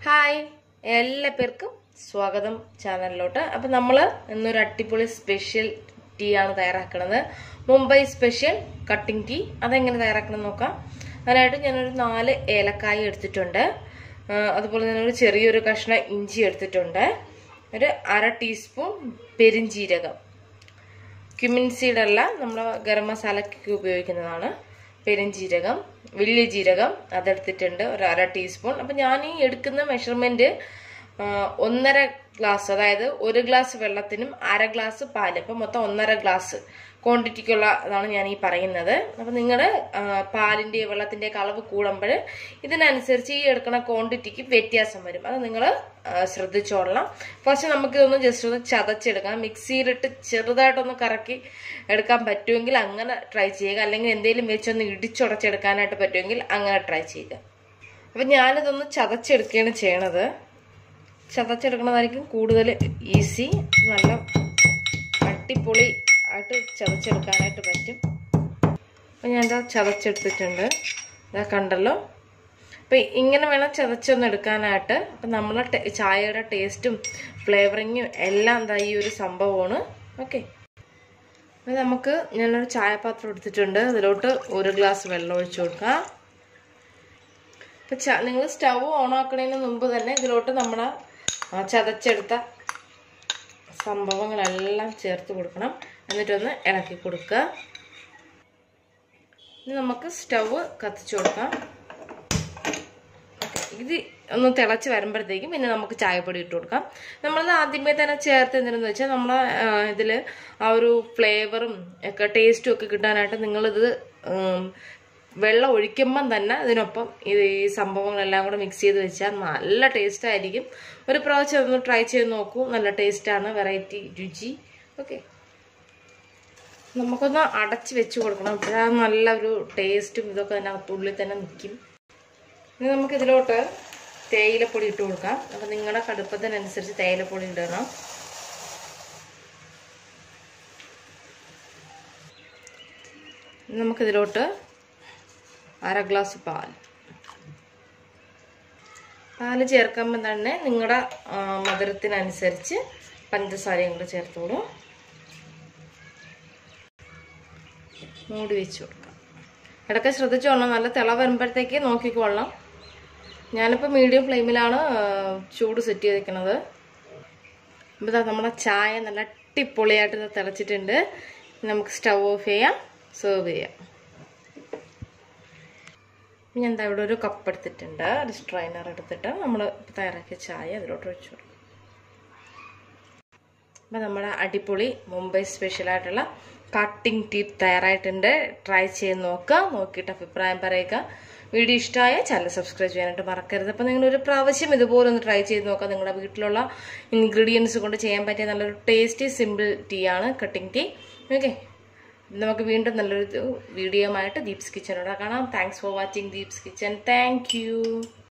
hi എല്ലാ പേർക്കും സ്വാഗതം ചാനലിലോട്ട് അപ്പം നമ്മൾ ഇന്നൊരു അടിപൊളി സ്പെഷ്യൽ ടീ ആണ് തയ്യാറാക്കുന്നത് മുംബൈ സ്പെഷ്യൽ കട്ടിംഗ് ടീ അതെങ്ങനെ തയ്യാറാക്കണം നോക്കാം അതിനായിട്ട് ഞാനൊരു നാല് ഏലക്കായ എടുത്തിട്ടുണ്ട് ആ, അതുപോലെ തന്നെ ഒരു ചെറിയൊരു കഷ്ണം ഇഞ്ചി എടുത്തിട്ടുണ്ട് ഒരു അര ടീസ്പൂൺ പെരിഞ്ജീരകം ക്യുമിൻ സീഡ് അല്ല നമ്മൾ ഗരം മസാലയ്ക്ക് ഉപയോഗിക്കുന്നതാണ് പെരുംജീരകം വലിയ ജീരകം അതെടുത്തിട്ടുണ്ട് ഒരു അര ടീസ്പൂൺ അപ്പം ഞാൻ ഈ എടുക്കുന്ന മെഷർമെൻറ്റ് ഒന്നര ഗ്ലാസ് അതായത് ഒരു ഗ്ലാസ് വെള്ളത്തിനും അര ഗ്ലാസ് പാല് അപ്പം മൊത്തം ഒന്നര ഗ്ലാസ് ക്വാണ്ടിറ്റിക്കുള്ള അതാണ് ഞാൻ ഈ പറയുന്നത് അപ്പം നിങ്ങളുടെ പാലിൻ്റെ വെള്ളത്തിൻ്റെ അളവ് കൂടുമ്പോൾ ഇതിനനുസരിച്ച് ഈ എടുക്കുന്ന ക്വാണ്ടിറ്റിക്ക് വ്യത്യാസം വരും അത് നിങ്ങൾ ശ്രദ്ധിച്ചോളണം പക്ഷെ നമുക്ക് ഇതൊന്ന് ജസ്റ്റ് ഒന്ന് ചതച്ചെടുക്കാം മിക്സിയിലിട്ട് ചെറുതായിട്ടൊന്ന് കറക്കി എടുക്കാൻ പറ്റുമെങ്കിൽ അങ്ങനെ ട്രൈ ചെയ്യുക അല്ലെങ്കിൽ എന്തെങ്കിലും വെച്ചൊന്ന് ഇടിച്ചുടച്ചെടുക്കാനായിട്ട് പറ്റുമെങ്കിൽ അങ്ങനെ ട്രൈ ചെയ്യുക അപ്പം ഞാനിതൊന്ന് ചതച്ചെടുക്കുകയാണ് ചെയ്യണത് ചതച്ചെടുക്കണതായിരിക്കും കൂടുതൽ ഈസി നല്ല അടിപൊളി ആയിട്ട് ചതച്ചെടുക്കാനായിട്ട് പറ്റും അപ്പം ഞാൻ ഇതാ ചതച്ചെടുത്തിട്ടുണ്ട് ഇതാ കണ്ടല്ലോ അപ്പം ഇങ്ങനെ വേണം ചതച്ചൊന്ന് എടുക്കാനായിട്ട് അപ്പം നമ്മളെ ടേ- ചായയുടെ ടേസ്റ്റും ഫ്ലേവറിങ്ങും എല്ലാം എന്താ ഈ ഒരു സംഭവമാണ് ഓക്കെ അപ്പം നമുക്ക് ഞാനൊരു ചായപാത്രം എടുത്തിട്ടുണ്ട് അതിലോട്ട് ഒരു ഗ്ലാസ് വെള്ളം ഒഴിച്ചു കൊടുക്കാം അപ്പം ച നിങ്ങൾ സ്റ്റവ് ഓൺ ആക്കുന്നതിന് മുമ്പ് തന്നെ ഇതിലോട്ട് നമ്മുടെ ആ, ചതച്ചെടുത്ത സംഭവങ്ങളെല്ലാം ചേർത്ത് കൊടുക്കണം എന്നിട്ടൊന്ന് ഇളക്കി കൊടുക്കുക ഇനി നമുക്ക് സ്റ്റവ് കത്തിച്ചു കൊടുക്കാം ഇത് ഒന്ന് തിളച്ച് വരുമ്പോഴത്തേക്കും പിന്നെ നമുക്ക് ചായപ്പൊടി ഇട്ട് കൊടുക്കാം നമ്മളത് ആദ്യമേ തന്നെ ചേർത്ത് എന്തിനെന്ന് വെച്ചാൽ നമ്മൾ ഇതിൽ ആ ഒരു ഫ്ലേവറും ഒക്കെ ടേസ്റ്റും ഒക്കെ കിട്ടാനായിട്ട് നിങ്ങളിത് ഉം, വെള്ളം ഒഴിക്കുമ്പം തന്നെ ഇതിനൊപ്പം ഇത് ഈ സംഭവങ്ങളെല്ലാം കൂടെ മിക്സ് ചെയ്ത് വെച്ചാൽ നല്ല ടേസ്റ്റ് ആയിരിക്കും ഒരു പ്രാവശ്യം ഒന്ന് ട്രൈ ചെയ്ത് നോക്കൂ നല്ല ടേസ്റ്റാണ് വെറൈറ്റി രുചി ഓക്കെ നമുക്കൊന്ന് അടച്ച് വെച്ച് കൊടുക്കണം അപ്പോഴാണ് നല്ലൊരു ടേസ്റ്റും ഇതൊക്കെ തന്നെ ഉള്ളിൽ തന്നെ നിൽക്കും ഇനി നമുക്ക് ഇതിലോട്ട് തേയിലപ്പൊടി ഇട്ട് കൊടുക്കാം അപ്പം നിങ്ങളുടെ കടുപ്പത്തിനനുസരിച്ച് തേയിലപ്പൊടി ഇടണം ഇനി നമുക്കിതിലോട്ട് അര ഗ്ലാസ് പാൽ പാല് ചേർക്കുമ്പോൾ തന്നെ നിങ്ങളുടെ മധുരത്തിനനുസരിച്ച് പഞ്ചസാരയും കൂടെ ചേർത്തോളൂ മൂടി വെച്ച് കൊടുക്കാം ഇടയ്ക്ക് ശ്രദ്ധിച്ചോളണം നല്ല തിള വരുമ്പോഴത്തേക്ക് നോക്കിക്കൊള്ളാം ഞാനിപ്പോൾ മീഡിയം ഫ്ലെയിമിലാണ് ആ, ചൂട് സെറ്റ് ചെയ്തിരിക്കുന്നത് അപ്പോൾ ഇതാ നമ്മുടെ ചായ നല്ല അടിപൊളിയായിട്ട് ഇത് തിളച്ചിട്ടുണ്ട് ഇനി നമുക്ക് സ്റ്റവ് ഓഫ് ചെയ്യാം സെർവ് ചെയ്യാം ഇനി എന്താ ഇവിടെ ഒരു കപ്പ് എടുത്തിട്ടുണ്ട് ഒരു സ്ട്രൈനർ എടുത്തിട്ട് നമ്മൾ തയ്യാറാക്കിയ ചായ അതിലോട്ട് ഒഴിച്ചു കൊടുക്കും അപ്പം നമ്മുടെ അടിപൊളി മുംബൈ സ്പെഷ്യലായിട്ടുള്ള കട്ടിംഗ് ടീ തയ്യാറായിട്ടുണ്ട് ട്രൈ ചെയ്ത് നോക്കുക നോക്കിയിട്ട് അഭിപ്രായം പറയുക വീഡിയോ ഇഷ്ടമായ ചാനൽ സബ്സ്ക്രൈബ് ചെയ്യാനായിട്ട് മറക്കരുത് അപ്പം നിങ്ങൾ ഒരു പ്രാവശ്യം ഇതുപോലെ ഒന്ന് ട്രൈ ചെയ്ത് നോക്കുക നിങ്ങളുടെ വീട്ടിലുള്ള ഇൻഗ്രീഡിയൻസ് കൊണ്ട് ചെയ്യാൻ പറ്റിയ നല്ലൊരു ടേസ്റ്റി സിമ്പിൾ ടീ ആണ് കട്ടിംഗ് ടീ ഓക്കെ നമുക്ക് വീണ്ടും നല്ലൊരു വീഡിയോ ആയിട്ട് ദീപ്സ് കിച്ചനോടെ കാണാം thanks for watching Deeps kitchen thank